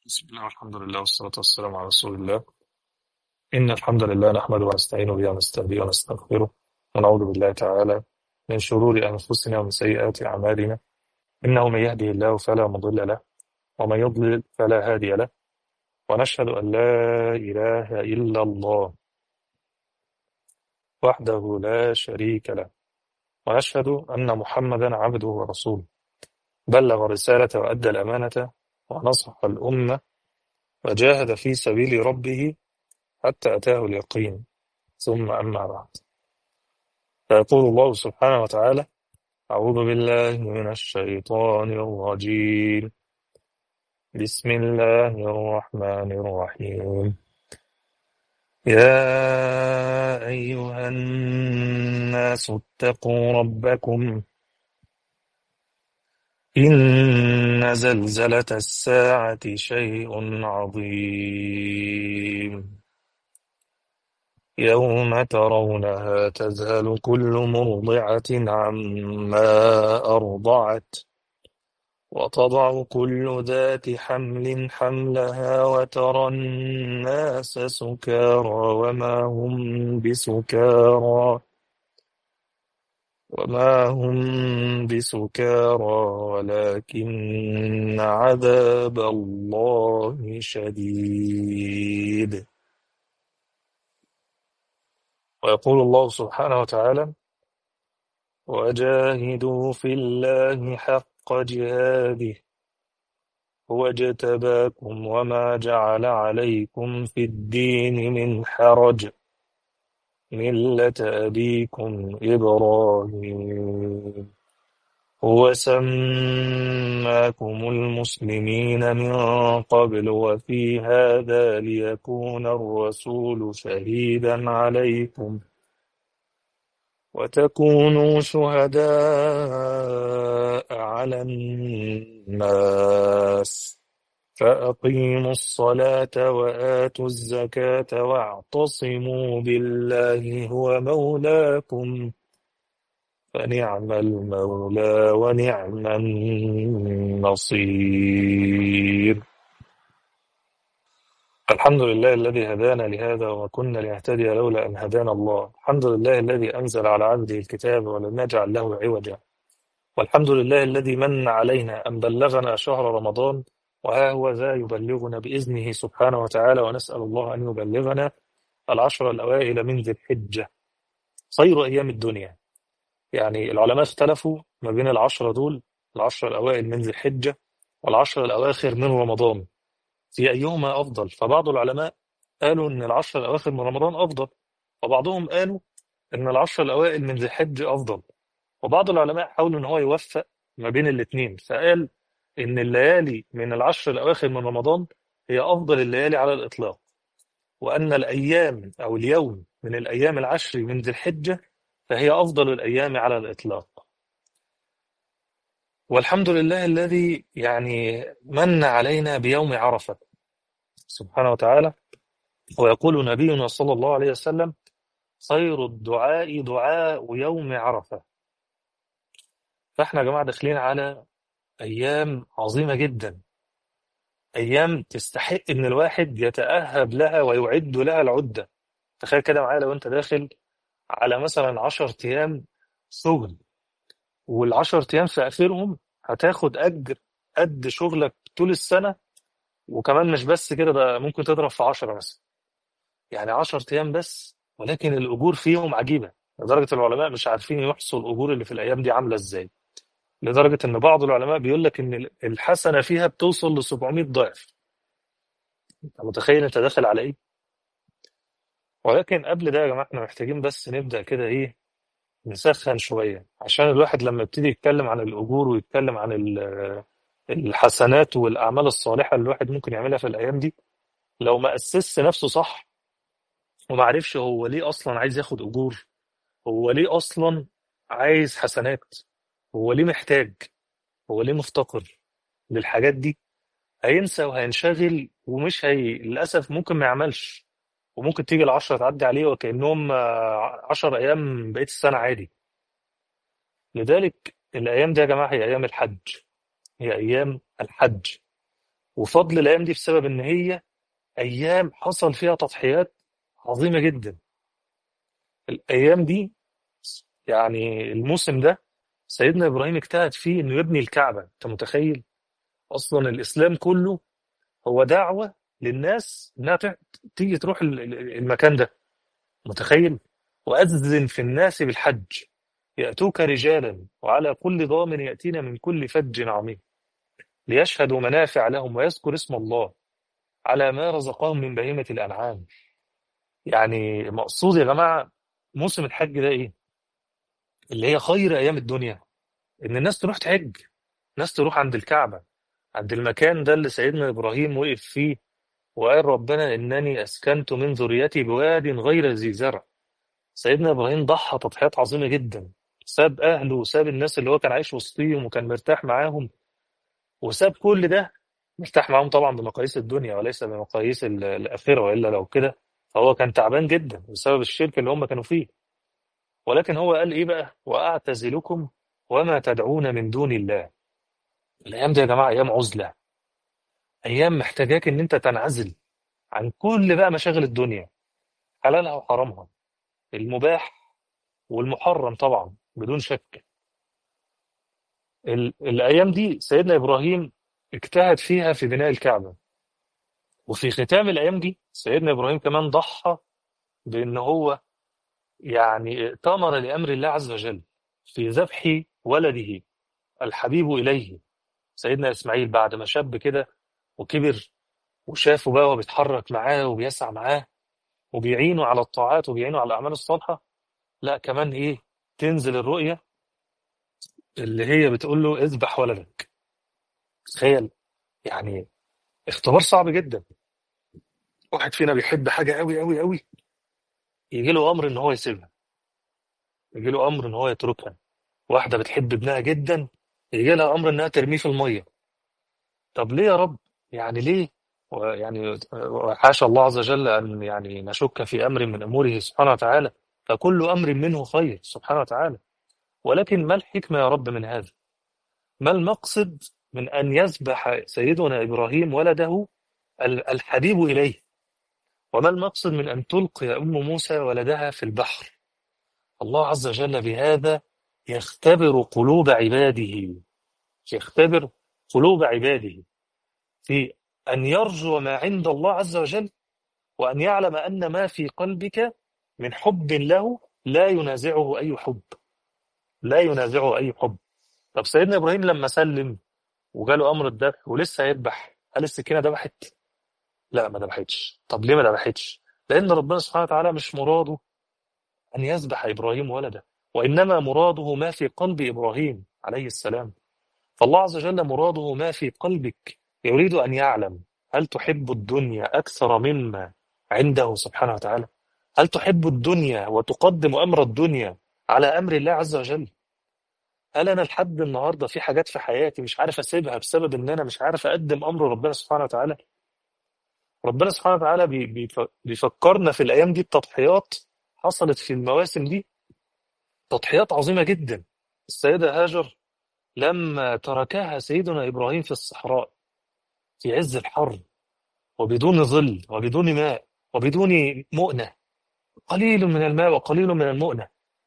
بسم الله والحمد لله والصلاة والسلام على رسول الله إن الحمد لله نحمده ونستعين به ونستهديه ونستغفره ونعوذ بالله تعالى من شرور أنفسنا ومن سيئات أعمالنا إنه من يهده الله فلا مضل له ومن يضلل فلا هادي له ونشهد أن لا إله إلا الله وحده لا شريك له ونشهد أن محمدا عبده ورسوله بلغ رسالة وأدى الأمانة ونصح الأمة وجاهد في سبيل ربه حتى أتاه اليقين ثم أما بعد فيقول الله سبحانه وتعالى أعوذ بالله من الشيطان الرجيم بسم الله الرحمن الرحيم يا أيها الناس اتقوا ربكم إن زلزلة الساعة شيء عظيم يوم ترونها تذهل كل مرضعة عما أرضعت وتضع كل ذات حمل حملها وترى الناس سكارى وما هم بسكارى وما هم بسكارى ولكن عذاب الله شديد ويقول الله سبحانه وتعالى وجاهدوا في الله حق جهاده هو اجتباكم وما جعل عليكم في الدين من حرج ملة أبيكم إبراهيم هو سماكم المسلمين من قبل وفي هذا ليكون الرسول شهيدا عليكم وتكونوا شهداء على الناس فأقيموا الصلاة وآتوا الزكاة واعتصموا بالله هو مولاكم فنعم المولى ونعم النصير الحمد لله الذي هدانا لهذا وما كنا لنهتدي لولا أن هدانا الله الحمد لله الذي أنزل على عبده الكتاب ولم نجعل له عوجا والحمد لله الذي من علينا أن بلغنا شهر رمضان وها هو ذا يبلغنا بإذنه سبحانه وتعالى ونسأل الله أن يبلغنا العشر الأوائل من ذي الحجة خير أيام الدنيا يعني العلماء اختلفوا ما بين العشرة دول العشر الأوائل من ذي الحجة والعشر الأواخر من رمضان في أيهما أفضل فبعض العلماء قالوا أن العشر الأواخر من رمضان أفضل وبعضهم قالوا أن العشر الأوائل من ذي الحجة أفضل وبعض العلماء حاولوا أن هو يوفق ما بين الاثنين فقال إن الليالي من العشر الأواخر من رمضان هي أفضل الليالي على الإطلاق وأن الأيام أو اليوم من الأيام العشر من ذي الحجة فهي أفضل الأيام على الإطلاق والحمد لله الذي يعني من علينا بيوم عرفة سبحانه وتعالى ويقول نبينا صلى الله عليه وسلم خير الدعاء دعاء يوم عرفة فاحنا يا جماعة داخلين على أيام عظيمة جدا أيام تستحق إن الواحد يتأهب لها ويعد لها العدة تخيل كده معايا لو أنت داخل على مثلا 10 أيام شغل والعشر أيام في آخرهم هتاخد أجر قد شغلك طول السنة وكمان مش بس كده ده ممكن تضرب في 10 مثلا يعني 10 أيام بس ولكن الأجور فيهم عجيبة لدرجة العلماء مش عارفين يحصوا الأجور اللي في الأيام دي عاملة إزاي لدرجة إن بعض العلماء بيقول لك إن الحسنة فيها بتوصل ل 700 ضعف أنت متخيل أنت داخل على إيه؟ ولكن قبل ده يا جماعة إحنا محتاجين بس نبدأ كده إيه نسخن شوية عشان الواحد لما يبتدي يتكلم عن الأجور ويتكلم عن ال- الحسنات والأعمال الصالحة اللي الواحد ممكن يعملها في الأيام دي لو ما أسسش نفسه صح وما عرفش هو ليه أصلا عايز ياخد أجور هو ليه أصلا عايز حسنات هو ليه محتاج هو ليه مفتقر للحاجات دي هينسى وهينشغل ومش هي للأسف ممكن ما يعملش وممكن تيجي العشرة تعدي عليه وكأنهم آه، عشر أيام بقية السنة عادي لذلك الأيام دي يا جماعة هي أيام الحج هي أيام الحج وفضل الأيام دي بسبب إن هي أيام حصل فيها تضحيات عظيمة جدا الأيام دي يعني الموسم ده سيدنا إبراهيم اجتهد فيه إنه يبني الكعبة أنت متخيل أصلا الإسلام كله هو دعوة للناس إنها تع- تيجي تروح ال- ال- المكان ده متخيل وأذن في الناس بالحج يأتوك رجالا وعلى كل ضامن يأتين من كل فج عميق ليشهدوا منافع لهم ويذكر اسم الله على ما رزقهم من بهيمة الأنعام يعني مقصود يا جماعة موسم الحج ده إيه اللي هي خير أيام الدنيا إن الناس تروح تحج ناس تروح عند الكعبة عند المكان ده اللي سيدنا إبراهيم وقف فيه وقال ربنا إنني أسكنت من ذريتي بواد غير ذي زرع سيدنا إبراهيم ضحى تضحيات عظيمة جدا ساب أهله وساب الناس اللي هو كان عايش وسطيهم وكان مرتاح معاهم وساب كل ده مرتاح معاهم طبعا بمقاييس الدنيا وليس بمقاييس ال- الآخرة وإلا لو كده فهو كان تعبان جدا بسبب الشرك اللي هم كانوا فيه ولكن هو قال إيه بقى وأعتزلكم وما تدعون من دون الله الأيام دي يا جماعة أيام عزلة أيام محتاجاك إن أنت تنعزل عن كل بقى مشاغل الدنيا حلالها وحرامها المباح والمحرم طبعا بدون شك ال- الأيام دي سيدنا إبراهيم اجتهد فيها في بناء الكعبة وفي ختام الأيام دي سيدنا إبراهيم كمان ضحى بأن هو يعني ائتمر لأمر الله عز وجل في ذبح ولده الحبيب إليه سيدنا إسماعيل بعد ما شاب كده وكبر وشافه بقى وبيتحرك معاه وبيسعى معاه وبيعينه على الطاعات وبيعينه على الأعمال الصالحة لا كمان إيه تنزل الرؤية اللي هي بتقول له اذبح ولدك تخيل يعني اختبار صعب جدا واحد فينا بيحب حاجة قوي قوي قوي يجي له أمر إن هو يسيبها يجي له أمر إن هو يتركها واحدة بتحب ابنها جدا يجي لها أمر إنها ترميه في المية طب ليه يا رب يعني ليه يعني حاشا الله عز وجل أن يعني نشك في أمر من أموره سبحانه وتعالى فكل أمر منه خير سبحانه وتعالى ولكن ما الحكمة يا رب من هذا ما المقصد من أن يذبح سيدنا إبراهيم ولده ال- الحبيب إليه وما المقصد من أن تلقي أم موسى ولدها في البحر الله عز وجل بهذا يختبر قلوب عباده يختبر قلوب عباده في أن يرجو ما عند الله عز وجل وأن يعلم أن ما في قلبك من حب له لا ينازعه أي حب لا ينازعه أي حب طب سيدنا إبراهيم لما سلم وجاله أمر الذبح ولسه هيذبح هل السكينة ذبحت؟ لا ما ذبحتش طب ليه ما ذبحتش؟ لأن ربنا سبحانه وتعالى مش مراده أن يذبح إبراهيم ولده وإنما مراده ما في قلب إبراهيم عليه السلام فالله عز وجل مراده ما في قلبك يريد أن يعلم هل تحب الدنيا أكثر مما عنده سبحانه وتعالى هل تحب الدنيا وتقدم أمر الدنيا على أمر الله عز وجل هل أنا لحد النهاردة في حاجات في حياتي مش عارف أسيبها بسبب إن أنا مش عارف أقدم أمر ربنا سبحانه وتعالى ربنا سبحانه وتعالى بي- بيف- بيفكرنا في الأيام دي بتضحيات حصلت في المواسم دي تضحيات عظيمة جدا السيدة هاجر لما تركها سيدنا إبراهيم في الصحراء في عز الحر وبدون ظل وبدون ماء وبدون مؤنة قليل من الماء وقليل من المؤنة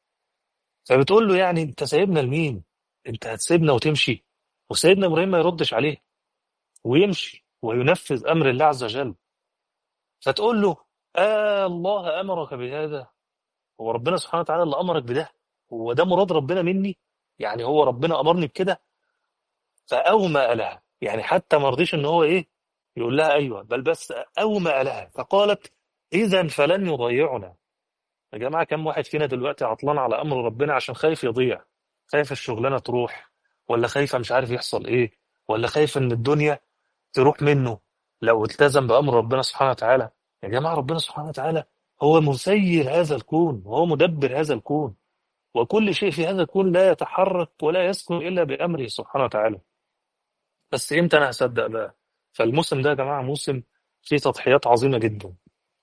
فبتقول له يعني انت سايبنا لمين انت هتسيبنا وتمشي وسيدنا ابراهيم ما يردش عليه ويمشي وينفذ امر الله عز وجل فتقول له آه الله امرك بهذا هو ربنا سبحانه وتعالى اللي امرك بده هو ده مراد ربنا مني يعني هو ربنا امرني بكده فاومأ لها يعني حتى ما رضيش ان هو ايه يقول لها ايوه بل بس اومأ لها فقالت اذا فلن يضيعنا يا جماعه كم واحد فينا دلوقتي عطلان على امر ربنا عشان خايف يضيع خايف الشغلانه تروح ولا خايفه مش عارف يحصل ايه ولا خايف ان الدنيا تروح منه لو التزم بامر ربنا سبحانه وتعالى يا جماعه ربنا سبحانه وتعالى هو مسير هذا الكون وهو مدبر هذا الكون وكل شيء في هذا الكون لا يتحرك ولا يسكن الا بامره سبحانه وتعالى بس امتى انا هصدق بقى فالموسم ده يا جماعه موسم فيه تضحيات عظيمه جدا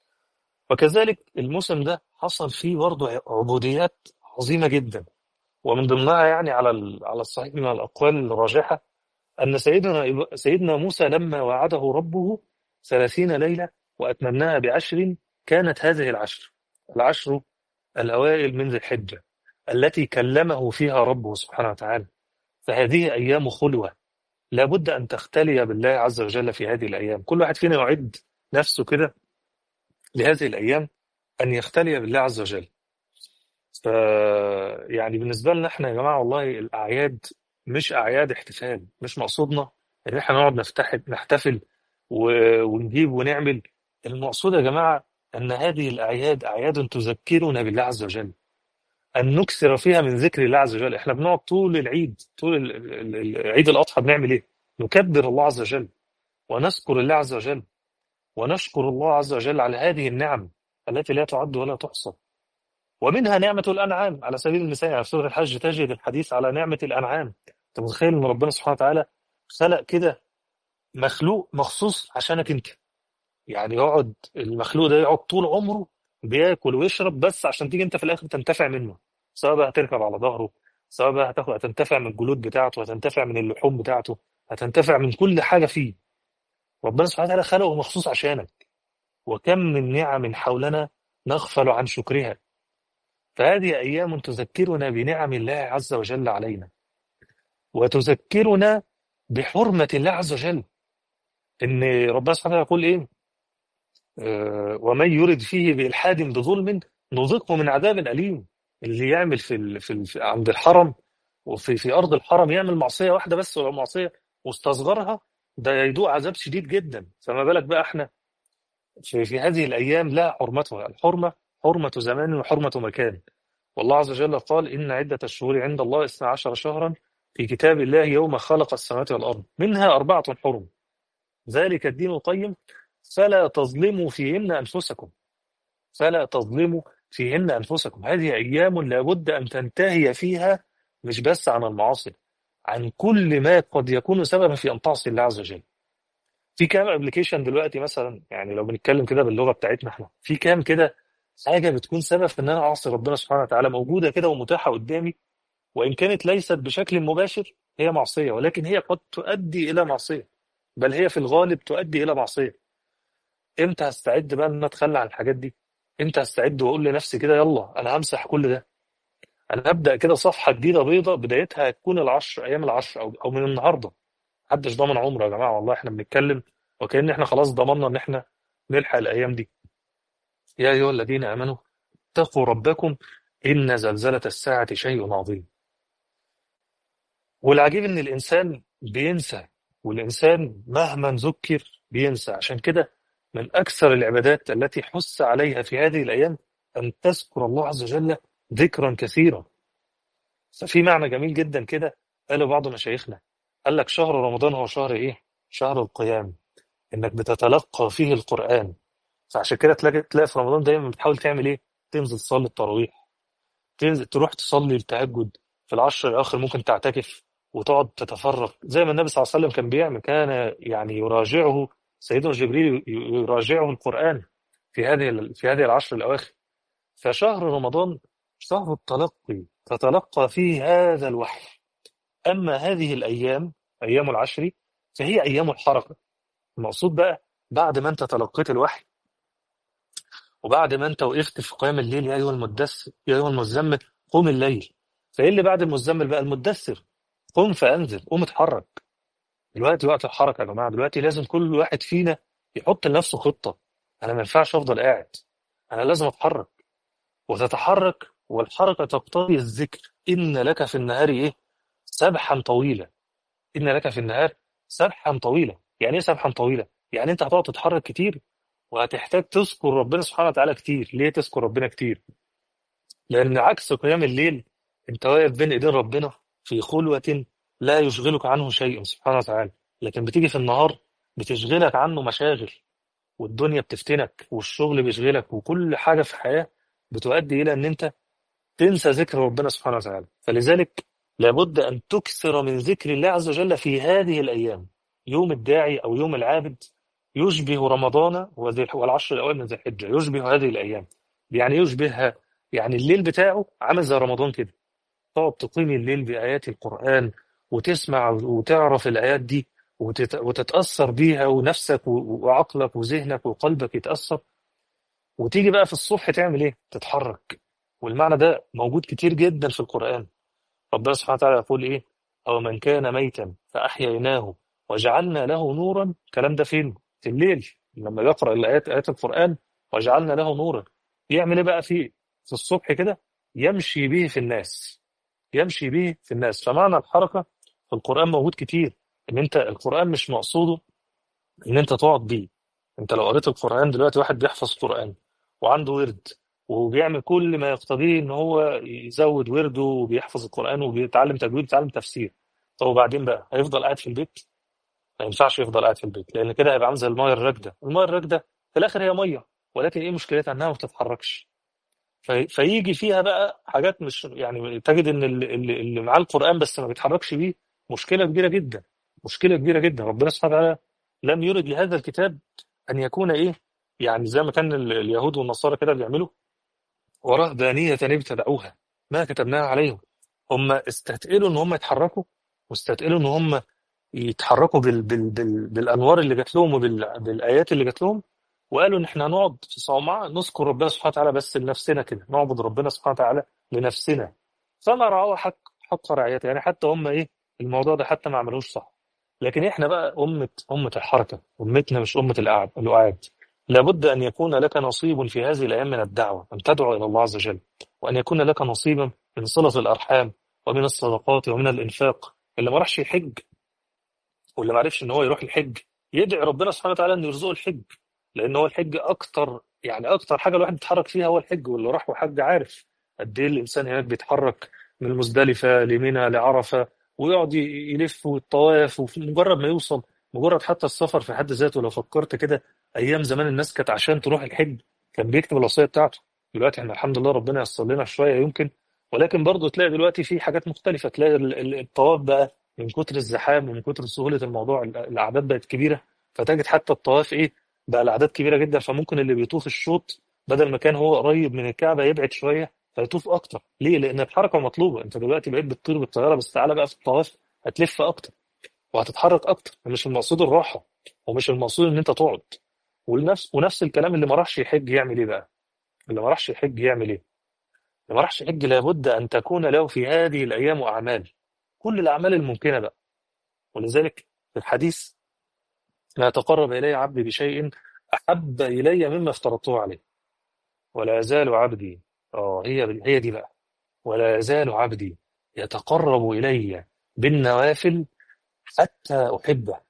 وكذلك الموسم ده حصل فيه برضه عبوديات عظيمه جدا ومن ضمنها يعني على ال- على الصحيح من الاقوال الراجحه أن سيدنا سيدنا موسى لما وعده ربه ثلاثين ليلة وأتممناها بعشر كانت هذه العشر العشر الأوائل من ذي الحجة التي كلمه فيها ربه سبحانه وتعالى فهذه أيام خلوة لابد أن تختلي بالله عز وجل في هذه الأيام كل واحد فينا يعد نفسه كده لهذه الأيام أن يختلي بالله عز وجل ف يعني بالنسبة لنا احنا يا جماعة والله الأعياد مش أعياد احتفال مش مقصودنا إن احنا نقعد نفتح نحتفل و- ونجيب ونعمل المقصود يا جماعة أن هذه الأعياد أعياد تذكرنا بالله عز وجل أن نكثر فيها من ذكر الله عز وجل احنا بنقعد طول العيد طول ال- ال- ال- عيد الأضحى بنعمل إيه؟ نكبر الله عز وجل ونذكر الله عز وجل ونشكر الله عز وجل على هذه النعم التي لا تعد ولا تحصى ومنها نعمة الأنعام على سبيل المثال على سورة الحج تجد الحديث على نعمة الأنعام أنت متخيل إن ربنا سبحانه وتعالى خلق كده مخلوق مخصوص عشانك أنت يعني يقعد المخلوق ده يقعد طول عمره بياكل ويشرب بس عشان تيجي أنت في الآخر تنتفع منه سواء بقى هتركب على ظهره سواء بقى هتاخد هتنتفع من الجلود بتاعته هتنتفع من اللحوم بتاعته هتنتفع من كل حاجة فيه ربنا سبحانه وتعالى خلقه مخصوص عشانك وكم من نعم حولنا نغفل عن شكرها فهذه أيام تذكرنا بنعم الله عز وجل علينا وتذكرنا بحرمة الله عز وجل إن ربنا سبحانه وتعالى يقول إيه آه، ومن يرد فيه بإلحاد بظلم نذقه من عذاب أليم اللي يعمل في, ال... في, ال... في عند الحرم وفي في أرض الحرم يعمل معصية واحدة بس ولا معصية واستصغرها ده يدوق عذاب شديد جدا فما بالك بقى احنا في, في هذه الأيام لا حرمتها الحرمة حرمة زمان وحرمة مكان والله عز وجل قال إن عدة الشهور عند الله 12 شهرا في كتاب الله يوم خلق السماوات والأرض منها أربعة حرم ذلك الدين القيم فلا تظلموا فيهن أنفسكم فلا تظلموا فيهن أنفسكم هذه أيام لابد أن تنتهي فيها مش بس عن المعاصي عن كل ما قد يكون سببا في أن تعصي الله عز وجل في كام ابلكيشن دلوقتي مثلا يعني لو بنتكلم كده باللغة بتاعتنا احنا في كام كده حاجة بتكون سبب في ان انا اعصي ربنا سبحانه وتعالى موجودة كده ومتاحة قدامي وان كانت ليست بشكل مباشر هي معصية ولكن هي قد تؤدي الى معصية بل هي في الغالب تؤدي الى معصية امتى هستعد بقى ان أنا اتخلى عن الحاجات دي امتى هستعد واقول لنفسي كده يلا انا همسح كل ده انا هبدأ كده صفحة جديدة بيضة بدايتها هتكون العشر ايام العشر او او من النهارده محدش ضامن عمره يا جماعة والله احنا بنتكلم وكأن احنا خلاص ضمننا ان احنا نلحق الايام دي يا ايها الذين امنوا اتقوا ربكم ان زلزلة الساعة شيء عظيم والعجيب ان الانسان بينسى والانسان مهما ذكر بينسى عشان كده من اكثر العبادات التي حث عليها في هذه الايام ان تذكر الله عز وجل ذكرا كثيرا ففي معنى جميل جدا كده قاله بعض مشايخنا قال لك شهر رمضان هو شهر ايه شهر القيام انك بتتلقى فيه القرآن فعشان كده تلاقي تلاقي في رمضان دايما بتحاول تعمل ايه تنزل تصلي التراويح تنزل تروح تصلي التهجد في العشر الاخر ممكن تعتكف وتقعد تتفرغ زي ما النبي صلى الله عليه وسلم كان بيعمل كان يعني يراجعه سيدنا جبريل يراجعه القرآن في هذه في هذه العشر الاواخر فشهر رمضان شهر التلقي تتلقى فيه هذا الوحي اما هذه الايام ايام العشر فهي ايام الحركه المقصود بقى بعد ما انت تلقيت الوحي وبعد ما انت وقفت في قيام الليل يا ايها المدثر يا ايها المزمل قم الليل فايه اللي بعد المزمل بقى المدثر قم فانذر قم اتحرك دلوقتي وقت الحركه يا جماعه دلوقتي لازم كل واحد فينا يحط لنفسه خطه انا ما ينفعش افضل قاعد انا لازم اتحرك وتتحرك والحركه تقتضي الذكر ان لك في النهار ايه سبحا طويلا ان لك في النهار سبحا طويلا يعني ايه سبحا طويلا يعني انت هتقعد تتحرك كتير وهتحتاج تذكر ربنا سبحانه وتعالى كتير ليه تذكر ربنا كتير لان عكس قيام الليل انت واقف بين ايدين ربنا في خلوة لا يشغلك عنه شيء سبحانه وتعالى لكن بتيجي في النهار بتشغلك عنه مشاغل والدنيا بتفتنك والشغل بيشغلك وكل حاجة في الحياة بتؤدي إلى أن أنت تنسى ذكر ربنا سبحانه وتعالى فلذلك لابد أن تكثر من ذكر الله عز وجل في هذه الأيام يوم الداعي أو يوم العابد يشبه رمضان وذي- والعشر الأوائل من ذي الحجة يشبه هذه الأيام يعني يشبهها يعني الليل بتاعه عامل زي رمضان كده تقعد تقيم الليل بآيات القرآن وتسمع وتعرف الآيات دي وتت... وتتأثر بيها ونفسك و- وعقلك وذهنك وقلبك يتأثر وتيجي بقى في الصبح تعمل ايه؟ تتحرك والمعنى ده موجود كتير جدا في القرآن ربنا سبحانه وتعالى يقول ايه؟ أو من كان ميتا فأحييناه وجعلنا له نورا الكلام ده فين؟ في الليل لما يقرأ الآيات آيات القرآن وجعلنا له نورا يعمل ايه بقى في في الصبح كده؟ يمشي به في الناس يمشي به في الناس فمعنى الحركة في القرآن موجود كتير ان انت القرآن مش مقصوده ان انت تقعد بيه انت لو قريت القرآن دلوقتي واحد بيحفظ قرآن وعنده ورد وبيعمل كل ما يقتضيه ان هو يزود ورده وبيحفظ القرآن وبيتعلم تجويد بيتعلم تفسير طب وبعدين بقى هيفضل قاعد في البيت ما ينفعش يفضل قاعد في البيت لان كده هيبقى عامل زي المايه الراكده المايه الراكده في الاخر هي ميه ولكن ايه مشكلتها انها ما بتتحركش في- فيجي فيها بقى حاجات مش يعني تجد ان اللي, اللي اللي معاه القرآن بس ما بيتحركش بيه مشكلة كبيرة جدا مشكلة كبيرة جدا ربنا سبحانه وتعالى لم يرد لهذا الكتاب ان يكون ايه يعني زي ما كان ال- اليهود والنصارى كده بيعملوا ورهبانية ابتدعوها ما كتبناها عليهم هم استثقلوا ان هم يتحركوا واستثقلوا ان هم يتحركوا بال بال بال بالانوار اللي جات لهم وبالايات اللي جات لهم وقالوا ان احنا هنقعد في صومعه نذكر ربنا سبحانه وتعالى بس لنفسنا كده نعبد ربنا سبحانه وتعالى لنفسنا فما رعوا حق حق رعايته يعني حتى هم ايه الموضوع ده حتى ما عملوش صح لكن احنا بقى امه امه الحركه امتنا مش امه القعد القعاد لابد ان يكون لك نصيب في هذه الايام من الدعوه ان تدعو الى الله عز وجل وان يكون لك نصيبا من صله الارحام ومن الصدقات ومن الانفاق اللي ما راحش يحج واللي ما عرفش ان هو يروح الحج يدعي ربنا سبحانه وتعالى انه يرزقه الحج لان هو الحج اكتر يعني اكتر حاجه الواحد بيتحرك فيها هو الحج واللي راح وحج عارف قد ايه الانسان هناك بيتحرك من مزدلفه لمنى لعرفه ويقعد ي- يلف والطواف ومجرد ما يوصل مجرد حتى السفر في حد ذاته لو فكرت كده ايام زمان الناس كانت عشان تروح الحج كان بيكتب الوصيه بتاعته دلوقتي احنا الحمد لله ربنا ييسر لنا شويه يمكن ولكن برضه تلاقي دلوقتي في حاجات مختلفه تلاقي ال- ال- الطواف بقى من كتر الزحام ومن كتر سهولة الموضوع ال- الأعداد بقت كبيرة فتجد حتى الطواف إيه بقى الأعداد كبيرة جدا فممكن اللي بيطوف الشوط بدل ما كان هو قريب من الكعبة يبعد شوية فيطوف أكتر ليه؟ لأن الحركة مطلوبة أنت دلوقتي بقيت بتطير بالطيارة بس تعالى بقى في الطواف هتلف أكتر وهتتحرك أكتر مش المقصود الراحة ومش المقصود إن أنت تقعد ونفس ونفس الكلام اللي ما راحش يحج يعمل إيه بقى؟ اللي ما راحش يحج يعمل إيه؟ اللي ما راحش يحج لابد أن تكون له في هذه الأيام أعمال كل الأعمال الممكنة بقى ولذلك في الحديث لا يتقرب إلي عبدي بشيء أحب إلي مما افترضته عليه ولا يزال عبدي اه هي هي دي بقى ولا يزال عبدي يتقرب إلي بالنوافل حتى أحبه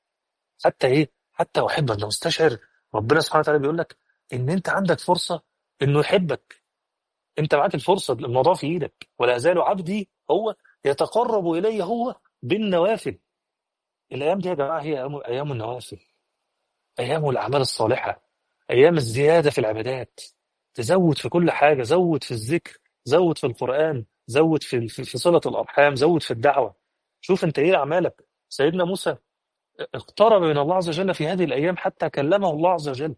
حتى إيه؟ حتى أحبه أنت مستشعر ربنا سبحانه وتعالى بيقول لك إن أنت عندك فرصة إنه يحبك أنت معاك الفرصة الموضوع في إيدك ولا يزال عبدي هو يتقرب إلي هو بالنوافل الأيام دي يا جماعة هي أيام أيام النوافل أيام الأعمال الصالحة أيام الزيادة في العبادات تزود في كل حاجة زود في الذكر زود في القرآن زود في في في صلة الأرحام زود في الدعوة شوف أنت إيه أعمالك سيدنا موسى اقترب من الله عز وجل في هذه الأيام حتى كلمه الله عز وجل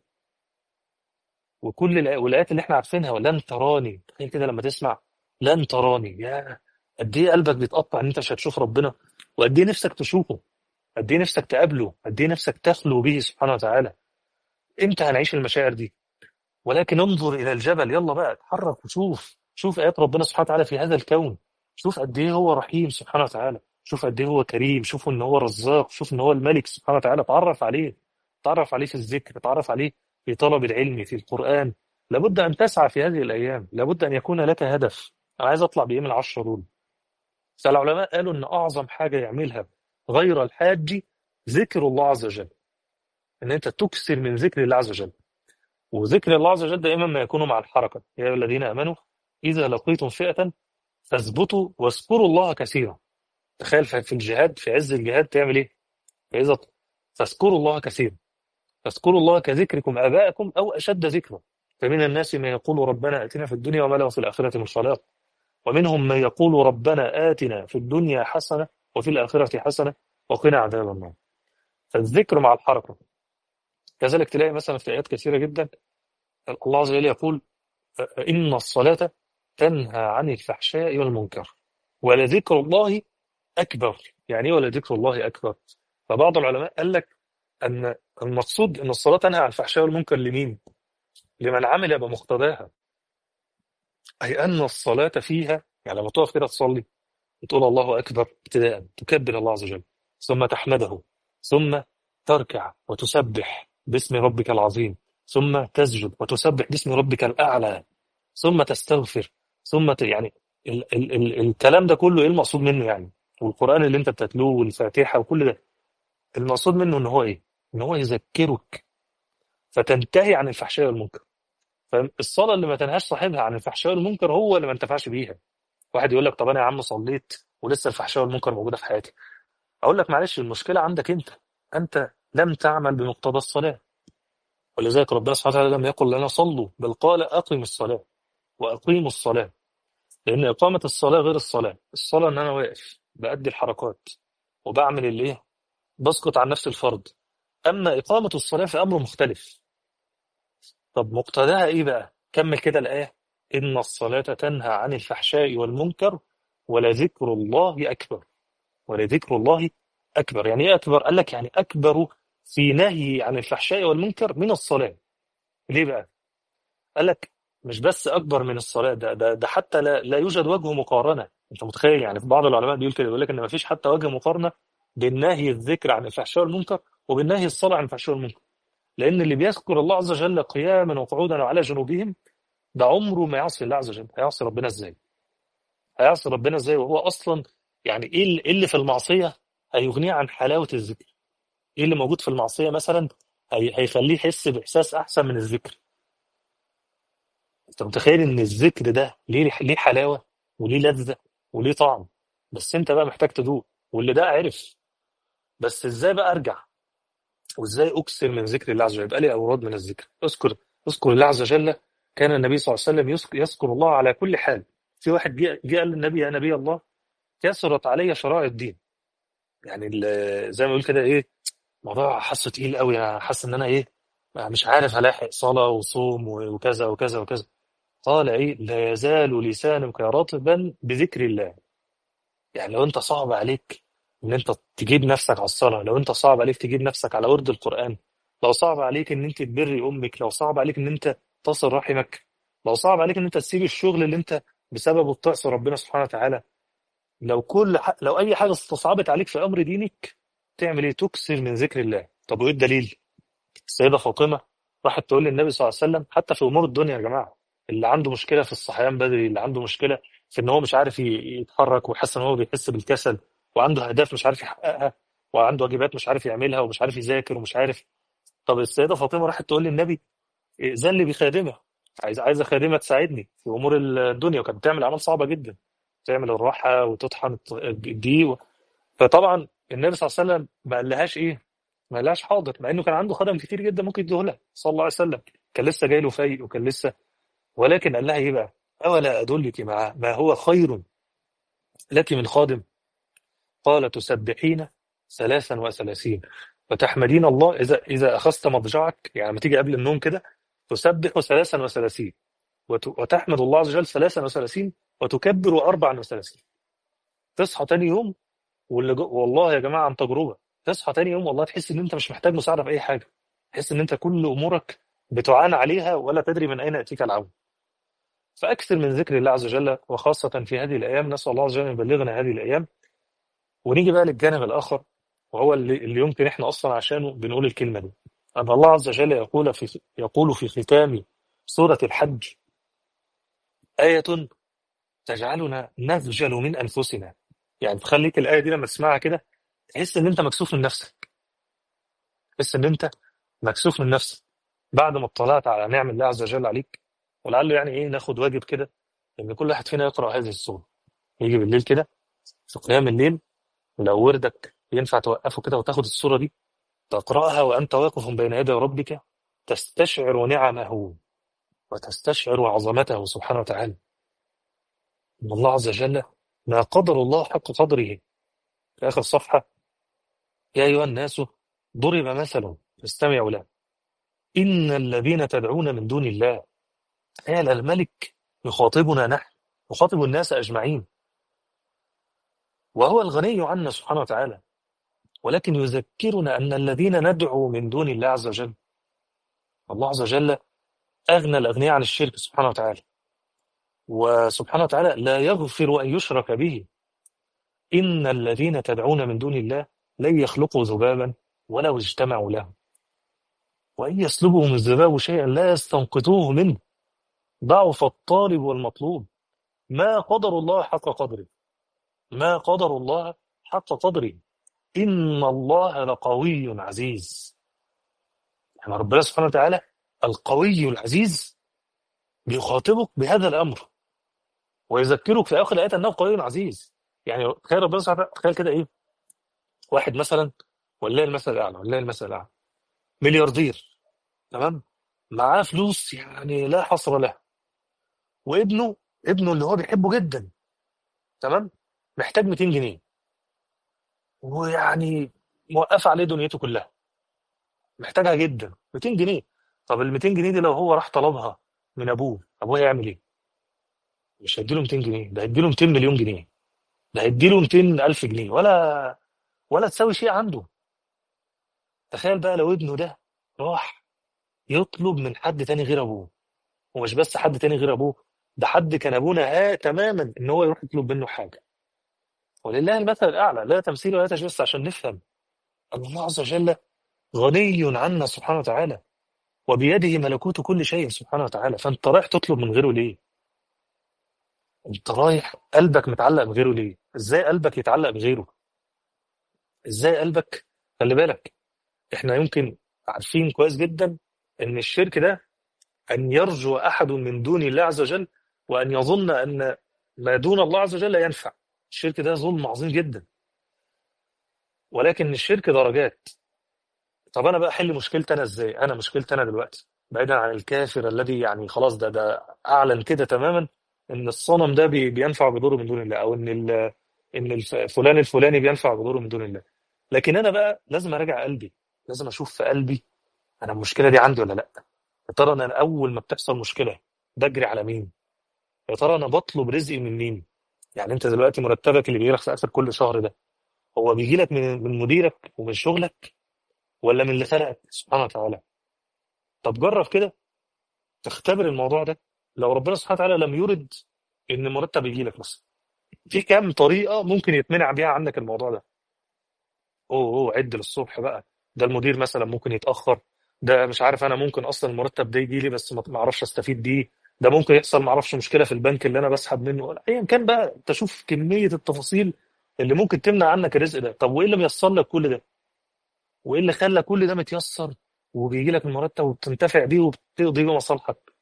وكل الآ- والآيات اللي احنا عارفينها ولن تراني تخيل كده لما تسمع لن تراني يا قد إيه قلبك بيتقطع إن أنت مش هتشوف ربنا وقد إيه نفسك تشوفه قد إيه نفسك تقابله قد إيه نفسك تخلو به سبحانه وتعالى امتى هنعيش المشاعر دي ولكن انظر الى الجبل يلا بقى اتحرك وشوف شوف ايات ربنا سبحانه وتعالى في هذا الكون شوف قد ايه هو رحيم سبحانه وتعالى شوف قد ايه هو كريم شوف ان هو رزاق شوف ان هو الملك سبحانه وتعالى اتعرف عليه اتعرف عليه في الذكر اتعرف عليه في طلب العلم في القرآن لابد ان تسعى في هذه الايام لابد ان يكون لك هدف انا عايز اطلع بايه من العشرة دول فالعلماء قالوا ان اعظم حاجة يعملها غير الحاج ذكر الله عز وجل ان انت تكثر من ذكر الله عز وجل وذكر الله عز وجل دائما ما يكون مع الحركة يا أيها الذين آمنوا إذا لقيتم فئة فاثبتوا واذكروا الله كثيرا تخيل في في الجهاد في عز الجهاد تعمل إيه؟ فإذا فاذكروا الله كثيرا فاذكروا الله كذكركم آباءكم أو أشد ذكرا فمن الناس من يقول ربنا آتنا في الدنيا وما له في الآخرة من خلاق ومنهم من يقول ربنا آتنا في الدنيا حسنة وفي الآخرة حسنة وقنا عذاب النار فالذكر مع الحركة كذلك تلاقي مثلا في آيات كثيرة جدا الله عز وجل يقول إن الصلاة تنهى عن الفحشاء والمنكر ولذكر الله أكبر يعني ايه ولذكر الله اكبر فبعض العلماء قال لك ان المقصود ان الصلاه تنهى عن الفحشاء والمنكر لمين لمن عمل بمقتضاها اي ان الصلاه فيها يعني لما تقف كده تصلي وتقول الله اكبر ابتداء تكبر الله عز وجل ثم تحمده ثم تركع وتسبح باسم ربك العظيم ثم تسجد وتسبح باسم ربك الاعلى ثم تستغفر ثم ت... يعني ال... ال... ال... الكلام ده كله ايه المقصود منه يعني والقران اللي انت بتتلوه والفاتحه وكل ده المقصود منه ان هو ايه ان هو يذكرك فتنتهي عن الفحشاء والمنكر فالصلاه اللي ما تنهاش صاحبها عن الفحشاء والمنكر هو اللي ما انتفعش بيها واحد يقول لك طب انا يا عم صليت ولسه الفحشاء والمنكر موجوده في حياتي اقول لك معلش المشكله عندك انت انت لم تعمل بمقتضى الصلاه ولذلك ربنا سبحانه وتعالى لم يقل لنا صلوا بل قال اقم الصلاه واقيموا الصلاه لان اقامه الصلاه غير الصلاه الصلاه ان انا واقف بادي الحركات وبعمل اللي ايه بسقط عن نفس الفرض اما اقامه الصلاه فامر مختلف طب مقتضاها ايه بقى كمل كده الايه ان الصلاه تنهى عن الفحشاء والمنكر ولذكر الله اكبر ولذكر الله اكبر يعني ايه اكبر قال لك يعني اكبر في نهي عن الفحشاء والمنكر من الصلاه ليه بقى قال لك مش بس اكبر من الصلاه ده ده, ده حتى لا, لا يوجد وجه مقارنه انت متخيل يعني في بعض العلماء بيقول كده يقول لك ان ما فيش حتى وجه مقارنه بين نهي الذكر عن الفحشاء والمنكر وبين نهي الصلاه عن الفحشاء والمنكر لان اللي بيذكر الله عز وجل قياما وقعودا وعلى جنوبهم ده عمره ما يعصي الله عز وجل هيعصي ربنا ازاي هيعصي ربنا ازاي وهو اصلا يعني ايه اللي- إيه اللي في المعصيه هيغنيه عن حلاوه الذكر ايه اللي موجود في المعصيه مثلا هي هيخليه يحس باحساس احسن من الذكر انت متخيل ان الذكر ده ليه ليه حلاوه وليه لذه وليه طعم بس انت بقى محتاج تدوق واللي ده عرف بس ازاي بقى ارجع وازاي اكثر من ذكر الله عز وجل يبقى لي اوراد من الذكر اذكر اذكر الله عز وجل كان النبي صلى الله عليه وسلم يذك- يذكر الله على كل حال في واحد جه جه قال للنبي يا نبي الله كثرت علي شرائع الدين يعني ال- زي ما يقول كده ايه موضوع حاسه تقيل قوي انا حاسس ان انا ايه مش عارف هلاحق صلاه وصوم وكذا وكذا وكذا قال ايه لا يزال لسانك رطبا بذكر الله يعني لو انت صعب عليك ان انت تجيب نفسك على الصلاه لو انت صعب عليك تجيب نفسك على ورد القران لو صعب عليك ان انت تبري امك لو صعب عليك ان انت تصل رحمك لو صعب عليك ان انت تسيب الشغل اللي انت بسببه بتعصي ربنا سبحانه وتعالى لو كل ح... لو اي حاجه استصعبت عليك في امر دينك تعمل ايه تكثر من ذكر الله طب وايه الدليل السيده فاطمه راحت تقول للنبي صلى الله عليه وسلم حتى في امور الدنيا يا جماعه اللي عنده مشكله في الصحيان بدري اللي عنده مشكله في ان هو مش عارف ي- يتحرك وحاسس ان هو بيحس بالكسل وعنده اهداف مش عارف يحققها وعنده واجبات مش عارف يعملها ومش عارف يذاكر ومش عارف طب السيده فاطمه راحت تقول للنبي ائذن لي بخادمه عايز عايزه خادمه تساعدني في امور الدنيا وكانت بتعمل اعمال صعبه جدا تعمل الراحه وتطحن الط- الدقيق و- فطبعا النبي صلى الله عليه وسلم ما قالهاش ايه ما قالهاش حاضر مع انه كان عنده خدم كتير جدا ممكن يديه لها صلى الله عليه وسلم كان لسه جاي له فايق وكان لسه ولكن قال لها ايه بقى اولا ادلك مع ما هو خير لك من خادم قال تسبحين ثلاثا وثلاثين وتحمدين الله اذا اذا اخذت مضجعك يعني لما تيجي قبل النوم كده تسبح ثلاثا وثلاثين وت- وتحمد الله عز وجل ثلاثا وثلاثين وتكبر أربعا وثلاثين تصحى تاني يوم واللي جو... والله يا جماعة عن تجربة تصحى تاني يوم والله تحس ان انت مش محتاج مساعدة في اي حاجة تحس ان انت كل امورك بتعان عليها ولا تدري من اين ياتيك العون فاكثر من ذكر الله عز وجل وخاصة في هذه الايام نسأل الله عز وجل ان يبلغنا هذه الايام ونيجي بقى للجانب الاخر وهو اللي, اللي يمكن احنا اصلا عشانه بنقول الكلمة دي ان الله عز وجل يقول في يقول في ختام سورة الحج آية تجعلنا نخجل من انفسنا يعني تخليك الايه دي لما تسمعها كده تحس ان انت مكسوف من نفسك تحس ان انت مكسوف من نفسك بعد ما اطلعت على نعم الله عز وجل عليك ولعله يعني ايه ناخد واجب كده ان كل واحد فينا يقرا هذه السوره يجي بالليل كده في قيام الليل لو وردك ينفع توقفه كده وتاخد السوره دي تقراها وانت واقف بين يدي ربك تستشعر نعمه وتستشعر عظمته سبحانه وتعالى ان الله عز وجل ما قدر الله حق قدره في اخر صفحه يا ايها الناس ضرب مثل فاستمعوا له إن الذين تدعون من دون الله قال الملك يخاطبنا نحن يخاطب الناس أجمعين وهو الغني عنا سبحانه وتعالى ولكن يذكرنا أن الذين ندعو من دون الله عز وجل الله عز وجل أغنى الأغنياء عن الشرك سبحانه وتعالى وسبحانه وتعالى لا يغفر أن يشرك به إن الذين تدعون من دون الله لن يخلقوا ذبابا ولو اجتمعوا له وإن يسلبهم الذباب شيئا لا يستنقذوه منه ضعف الطالب والمطلوب ما قدر الله حق قدره ما قدر الله حق قدره إن الله لقوي عزيز يعني ربنا سبحانه وتعالى القوي العزيز بيخاطبك بهذا الأمر ويذكرك في آخر الآيات أنه قوي عزيز يعني تخيل ربنا سبحانه وتعالى تخيل كده إيه واحد مثلا ولله المثل الأعلى ولله المثل الأعلى ملياردير تمام معاه فلوس يعني لا حصر له وابنه ابنه اللي هو بيحبه جدا تمام محتاج 200 جنيه ويعني موقف عليه دنيته كلها محتاجها جدا 200 جنيه طب ال 200 جنيه دي لو هو راح طلبها من ابوه ابوه هيعمل ايه؟ مش هيديله 200 جنيه ده هيديله 200 مليون جنيه ده هيديله 200 الف جنيه ولا ولا تساوي شيء عنده تخيل بقى لو ابنه ده راح يطلب من حد تاني غير ابوه ومش بس حد تاني غير ابوه ده حد كان ابوه نهاه تماما ان هو يروح يطلب منه حاجه ولله المثل الاعلى لا تمثيل ولا تشبيه بس عشان نفهم ان الله عز وجل غني عنا سبحانه وتعالى وبيده ملكوت كل شيء سبحانه وتعالى فانت رايح تطلب من غيره ليه انت رايح قلبك متعلق بغيره ليه ازاي قلبك يتعلق بغيره ازاي قلبك خلي بالك احنا يمكن عارفين كويس جدا ان الشرك ده ان يرجو احد من دون الله عز وجل وان يظن ان ما دون الله عز وجل ينفع الشرك ده ظلم عظيم جدا ولكن الشرك درجات طب انا بقى احل مشكلتي انا ازاي انا مشكلتي انا دلوقتي بعيدا عن الكافر الذي يعني خلاص ده ده اعلن كده تماما ان الصنم ده بي- بينفع بضره من دون الله او ان ال- ان الف- فلان الفلاني بينفع بضره من دون الله لكن انا بقى لازم اراجع قلبي لازم اشوف في قلبي انا المشكله دي عندي ولا لا يا ترى انا اول ما بتحصل مشكله بجري على مين يا ترى انا بطلب رزقي من مين يعني انت دلوقتي مرتبك اللي بيجيلك في اخر كل شهر ده هو بيجيلك من من مديرك ومن شغلك ولا من اللي خلقك سبحانه وتعالى طب جرب كده تختبر الموضوع ده لو ربنا سبحانه وتعالى لم يرد ان مرتب يجي لك مثلا في كام طريقه ممكن يتمنع بيها عنك الموضوع ده اوه اوه عد للصبح بقى ده المدير مثلا ممكن يتاخر ده مش عارف انا ممكن اصلا المرتب ده يجي لي بس ما ما اعرفش استفيد بيه ده ممكن يحصل ما اعرفش مشكله في البنك اللي انا بسحب منه ولا ايا كان بقى تشوف كميه التفاصيل اللي ممكن تمنع عنك الرزق ده طب وايه اللي ميسر لك كل ده وايه اللي خلى كل ده متيسر وبيجي لك المرتب وبتنتفع بيه وبتقضي بيه مصالحك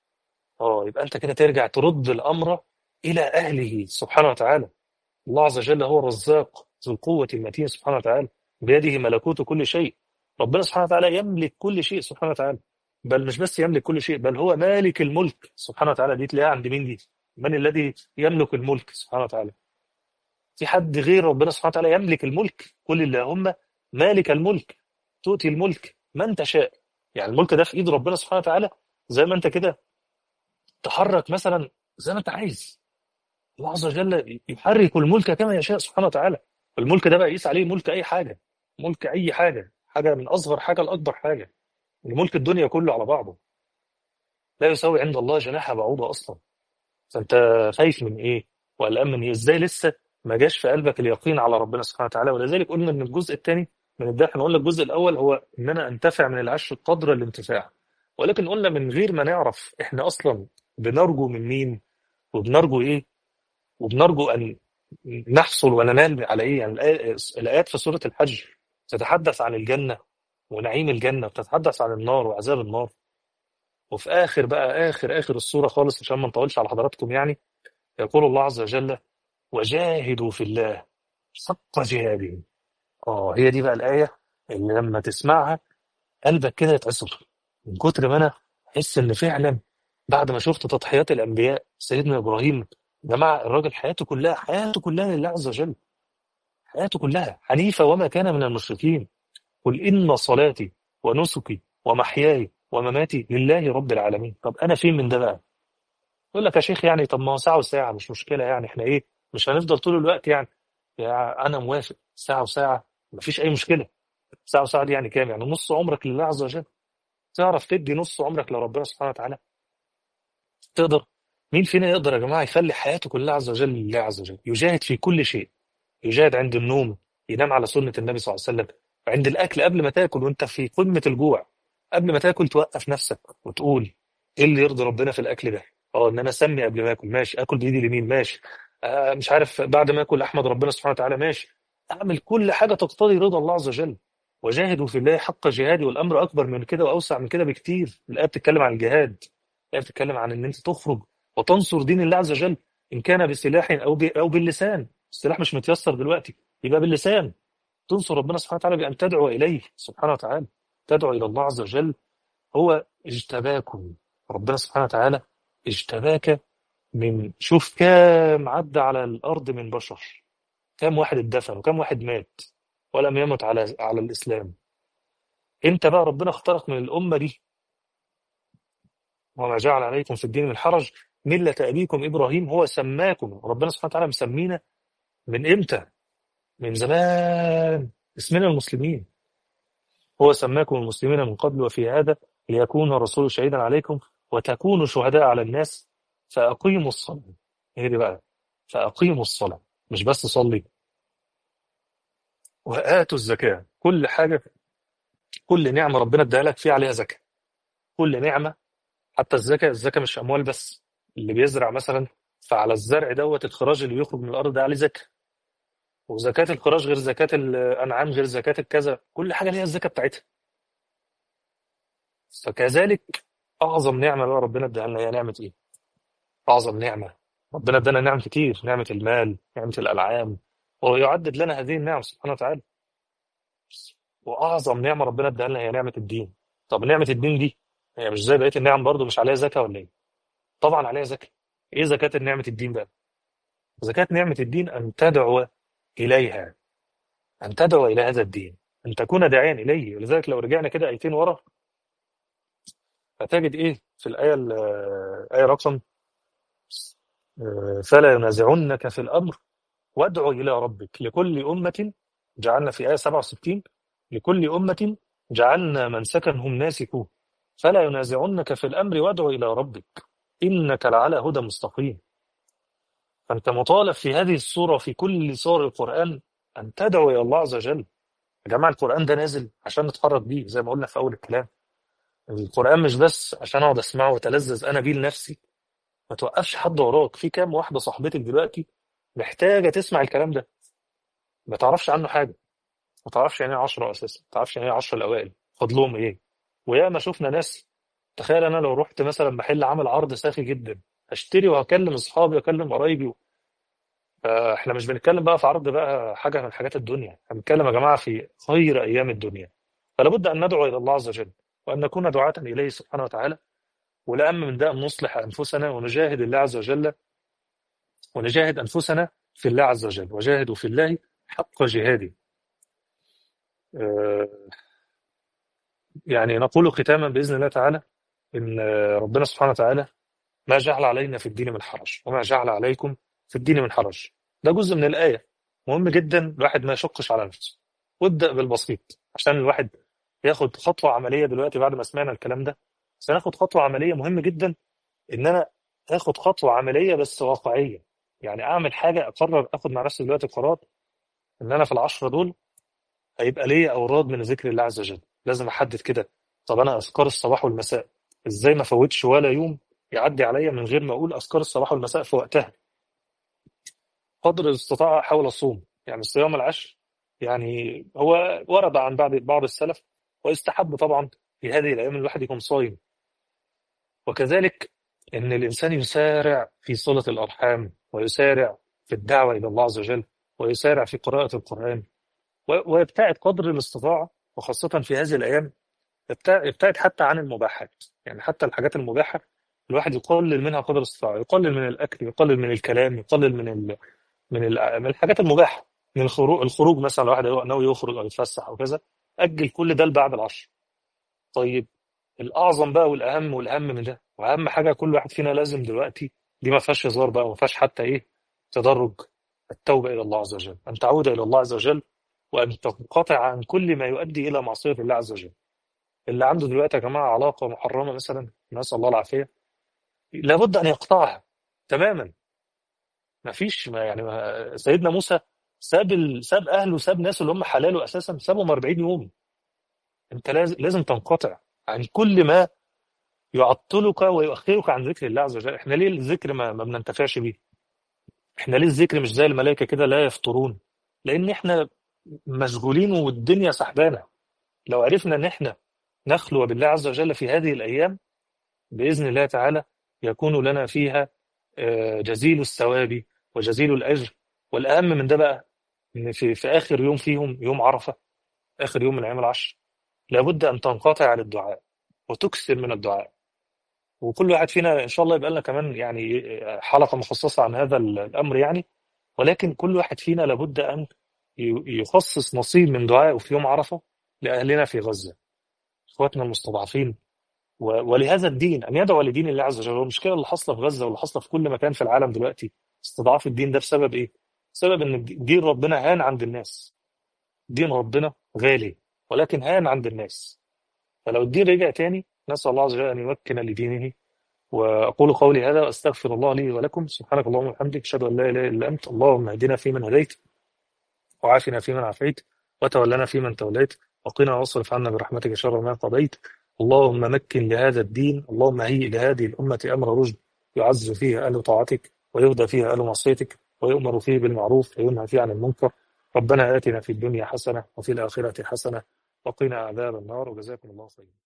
اه يبقى انت كده ترجع ترد الامر الى اهله سبحانه وتعالى الله عز وجل هو الرزاق ذو القوه المتين سبحانه وتعالى بيده ملكوت كل شيء ربنا سبحانه وتعالى يملك كل شيء سبحانه وتعالى بل مش بس يملك كل شيء بل هو مالك الملك سبحانه وتعالى دي تلاقيها عند مين دي من الذي يملك الملك سبحانه وتعالى في حد غير ربنا سبحانه وتعالى يملك الملك قل اللهم مالك الملك تؤتي الملك من تشاء يعني الملك ده في ايد ربنا سبحانه وتعالى زي ما انت كده تحرك مثلا زي ما انت عايز الله عز وجل يحرك الملك كما يشاء سبحانه وتعالى الملك ده بقى يقيس عليه ملك اي حاجه ملك اي حاجه حاجه من اصغر حاجه لاكبر حاجه ملك الدنيا كله على بعضه لا يساوي عند الله جناح بعوضه اصلا فانت خايف من ايه وقلقان من ايه ازاي لسه ما جاش في قلبك اليقين على ربنا سبحانه وتعالى ولذلك قلنا ان الجزء الثاني من الداء احنا قلنا الجزء الاول هو ان انا انتفع من العشر قدر الانتفاع ولكن قلنا من غير ما نعرف احنا اصلا بنرجو من مين وبنرجو ايه وبنرجو ان نحصل وننال على ايه يعني الآي- الايات في سوره الحج تتحدث عن الجنه ونعيم الجنه وتتحدث عن النار وعذاب النار وفي اخر بقى اخر اخر السوره خالص عشان ما نطولش على حضراتكم يعني يقول الله عز وجل وجاهدوا في الله حق جهاده اه هي دي بقى الايه اللي لما تسمعها قلبك كده يتعصر من كتر ما انا احس ان فعلا بعد ما شفت تضحيات الانبياء سيدنا ابراهيم يا جماعه الراجل حياته كلها حياته كلها لله عز وجل حياته كلها حنيفه وما كان من المشركين قل ان صلاتي ونسكي ومحياي ومماتي لله رب العالمين طب انا فين من ده بقى يقول لك يا شيخ يعني طب ما هو ساعه وساعه مش مشكله يعني احنا ايه مش هنفضل طول الوقت يعني يا انا موافق ساعه وساعه مفيش اي مشكله ساعه وساعه دي يعني كام يعني نص عمرك لله عز وجل تعرف تدي نص عمرك لربنا سبحانه وتعالى تقدر مين فينا يقدر يا جماعه يخلي حياته كلها عز وجل لله عز وجل يجاهد في كل شيء يجاهد عند النوم ينام على سنه النبي صلى الله عليه وسلم عند الاكل قبل ما تاكل وانت في قمه الجوع قبل ما تاكل توقف نفسك وتقول ايه اللي يرضي ربنا في الاكل ده اه ان انا اسمي قبل ما اكل ماشي اكل بايدي اليمين ماشي آه مش عارف بعد ما اكل احمد ربنا سبحانه وتعالى ماشي اعمل كل حاجه تقتضي رضا الله عز وجل وجاهدوا في الله حق جهادي والامر اكبر من كده واوسع من كده بكتير الايه بتتكلم عن الجهاد الايه بتتكلم عن ان انت تخرج وتنصر دين الله عز وجل ان كان بسلاح او ب... او باللسان السلاح مش متيسر دلوقتي يبقى باللسان تنصر ربنا سبحانه وتعالى بان تدعو اليه سبحانه وتعالى تدعو الى الله عز وجل هو اجتباكم ربنا سبحانه وتعالى اجتباك من شوف كام عدى على الارض من بشر كام واحد اتدفن وكام واحد مات ولم يمت على على الاسلام انت بقى ربنا اختارك من الامه دي وما جعل عليكم في الدين من حرج مله ابيكم ابراهيم هو سماكم ربنا سبحانه وتعالى مسمينا من امتى من زمان اسمنا المسلمين هو سماكم المسلمين من قبل وفي هذا ليكون الرسول شهيدا عليكم وتكونوا شهداء على الناس فأقيموا الصلاة هي دي بقى فأقيموا الصلاة مش بس صلي وآتوا الزكاة كل حاجة كل نعمة ربنا اداها لك في عليها زكاة كل نعمة حتى الزكاة الزكاة مش أموال بس اللي بيزرع مثلا فعلى الزرع دوت الخراج اللي بيخرج من الأرض ده عليه زكاة وزكاة الخراج غير زكاة الأنعام غير زكاة الكذا كل حاجة ليها الزكاة بتاعتها فكذلك أعظم نعمة بقى ربنا اداها لنا هي نعمة إيه؟ أعظم نعمة ربنا ادانا نعم كتير نعمة المال نعمة الأنعام ويعدد لنا هذه النعم سبحانه وتعالى وأعظم نعمة ربنا اداها لنا هي نعمة الدين طب نعمة الدين دي هي مش زي بقية النعم برضو مش عليها زكاة ولا إيه؟ طبعا عليها زكاة إيه زكاة نعمة الدين بقى؟ زكاة نعمة الدين أن تدعو إليها أن تدعو إلى هذا الدين أن تكون داعيا إليه ولذلك لو رجعنا كده آيتين ورا هتجد إيه في الآية الآية رقم فلا ينازعنك في الأمر وادع إلى ربك لكل أمة جعلنا في آية 67 لكل أمة جعلنا منسكا هم ناسكوه فلا ينازعنك في الأمر وادع إلى ربك إنك لعلى هدى مستقيم فأنت مطالب في هذه الصورة في كل صور القرآن أن تدعو إلى الله عز وجل يا جماعة القرآن ده نازل عشان نتحرك بيه زي ما قلنا في أول الكلام القرآن مش بس عشان أقعد أسمعه وأتلذذ أنا بيه لنفسي ما توقفش حد وراك في كام واحدة صاحبتك دلوقتي محتاجة تسمع الكلام ده ما تعرفش عنه حاجة ما تعرفش يعني ايه عشرة أساسا ما تعرفش يعني ايه عشرة الأوائل فضلهم إيه وياما شفنا ناس تخيل أنا لو رحت مثلا محل عامل عرض ساخي جدا هشتري وهكلم أصحابي وأكلم قرايبي احنا مش بنتكلم بقى في عرض بقى حاجة من حاجات الدنيا احنا بنتكلم يا جماعة في خير أيام الدنيا فلا بد أن ندعو إلى الله عز وجل وأن نكون دعاة إليه سبحانه وتعالى والأهم من ده أن نصلح أنفسنا ونجاهد الله عز وجل ونجاهد أنفسنا في الله عز وجل وجاهدوا في الله حق جهاده آه، يعني نقول ختاما بإذن الله تعالى إن آه، ربنا سبحانه وتعالى ما جعل علينا في الدين من حرج وما جعل عليكم في الدين من حرج ده جزء من الآية مهم جدا الواحد ما يشقش على نفسه وابدأ بالبسيط عشان الواحد ياخد خطوة عملية دلوقتي بعد ما سمعنا الكلام ده سناخد خطوة عملية مهم جدا إن أنا آخد خطوة عملية بس واقعية يعني أعمل حاجة أقرر آخد مع نفسي دلوقتي قرار إن أنا في العشرة دول هيبقى ليا أوراد من ذكر الله عز وجل لازم أحدد كده طب أنا أذكار الصباح والمساء إزاي ما فوتش ولا يوم يعدي عليا من غير ما أقول أذكار الصباح والمساء في وقتها قدر الاستطاعة أحاول أصوم يعني الصيام العشر يعني هو ورد عن بعض بعض السلف ويستحب طبعا في هذه الأيام الواحد يكون صايم وكذلك أن الإنسان يسارع في صلة الأرحام ويسارع في الدعوة إلى الله عز وجل ويسارع في قراءة القرآن و- ويبتعد قدر الاستطاعة وخاصة في هذه الأيام يبتع- يبتعد حتى عن المباحات يعني حتى الحاجات المباحة الواحد يقلل منها قدر الاستطاعة يقلل من الأكل يقلل من الكلام يقلل من ال... من, ال... من الحاجات المباحة من الخروج الخروج مثلا الواحد ناوي يخرج أو يتفسح أو كذا أجل كل ده لبعد العشر طيب الأعظم بقى والأهم والأهم من ده وأهم حاجة كل واحد فينا لازم دلوقتي دي ما فيهاش هزار بقى وما فيهاش حتى إيه تدرج التوبة إلى الله عز وجل أن تعود إلى الله عز وجل وأن تنقطع عن كل ما يؤدي إلى معصية الله عز وجل اللي عنده دلوقتي يا جماعة علاقة محرمة مثلا نسأل الله العافية لابد أن يقطعها تماما ما فيش ما يعني ما سيدنا موسى ساب ال... ساب أهله ساب ناس اللي هم حلاله أساسا سابهم 40 يوم أنت لازم لازم تنقطع عن كل ما يعطلك ويؤخرك عن ذكر الله عز وجل احنا ليه الذكر ما, ما بننتفعش بيه احنا ليه الذكر مش زي الملائكة كده لا يفطرون لأن احنا مشغولين والدنيا سحبانة لو عرفنا ان احنا نخلو بالله عز وجل في هذه الأيام بإذن الله تعالى يكون لنا فيها آه، جزيل الثواب وجزيل الأجر والأهم من ده بقى إن في, في آخر يوم فيهم يوم عرفة آخر يوم من أيام العشر لابد أن تنقطع عن الدعاء وتكثر من الدعاء وكل واحد فينا إن شاء الله يبقى لنا كمان يعني حلقة مخصصة عن هذا الأمر يعني ولكن كل واحد فينا لابد أن ي- يخصص نصيب من دعائه في يوم عرفة لأهلنا في غزة إخواتنا المستضعفين و- ولهذا الدين أن يدعو لدين الله عز وجل والمشكلة اللي حاصلة في غزة واللي حاصلة في كل مكان في العالم دلوقتي استضعاف الدين ده بسبب إيه؟ بسبب إن دين ربنا هان عند الناس دين ربنا غالي ولكن هان عند الناس فلو الدين رجع تاني نسأل الله عز وجل أن يمكن لدينه وأقول قولي هذا وأستغفر الله لي ولكم سبحانك اللهم وبحمدك أشهد أن لا إله إلا أنت اللهم اهدنا فيمن هديت وعافنا فيمن عافيت وتولنا فيمن توليت وقنا واصرف عنا برحمتك شر ما قضيت اللهم مكن لهذا الدين اللهم هيئ لهذه الأمة أمر رشد يعز فيه أهل طاعتك ويهدى فيه أهل معصيتك ويؤمر فيه بالمعروف وينهى فيه عن المنكر ربنا آتنا في الدنيا حسنة وفي الآخرة حسنة وقنا عذاب النار وجزاكم الله خيرا